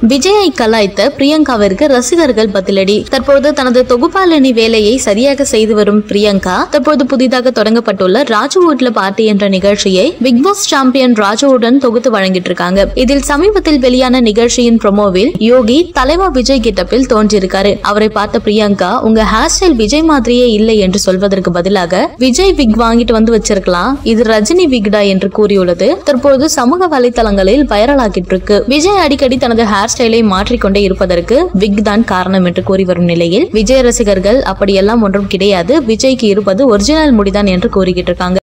விஜயை கலாய்த்த பிரியங்காவிற்கு ரசிகர்கள் பதிலடி தற்போது தனது தொகுப்பாளினி வேலையை சரியாக செய்து வரும் பிரியங்கா தற்போது புதிதாக தொடங்கப்பட்டுள்ள ராஜுவுட்ல பார்ட்டி என்ற நிகழ்ச்சியை பிக் பாஸ் சாம்பியன் ராஜுவுடன் தொகுத்து வழங்கிட்டு இருக்காங்க இதில் சமீபத்தில் வெளியான நிகழ்ச்சியின் ப்ரோமோவில் யோகி தலைவா விஜய் கிட்டப்பில் தோன்றியிருக்காரு அவரை பார்த்த பிரியங்கா உங்க ஹேர் ஸ்டைல் விஜய் மாதிரியே இல்லை என்று சொல்வதற்கு பதிலாக விஜய் விக் வாங்கிட்டு வந்து வச்சிருக்கலாம் இது ரஜினி விக்டா என்று கூறியுள்ளது தற்போது சமூக வலைத்தளங்களில் வைரலாகிட்டு இருக்கு விஜய் அடிக்கடி தனது ஹேர் ஸ்டைலை மாற்றிக்கொண்டே இருப்பதற்கு விக் தான் காரணம் என்று கூறி வரும் நிலையில் விஜய் ரசிகர்கள் அப்படியெல்லாம் ஒன்றும் கிடையாது விஜய்க்கு இருப்பது ஒரிஜினல் முடிதான் என்று கூறிக்கிட்டு இருக்காங்க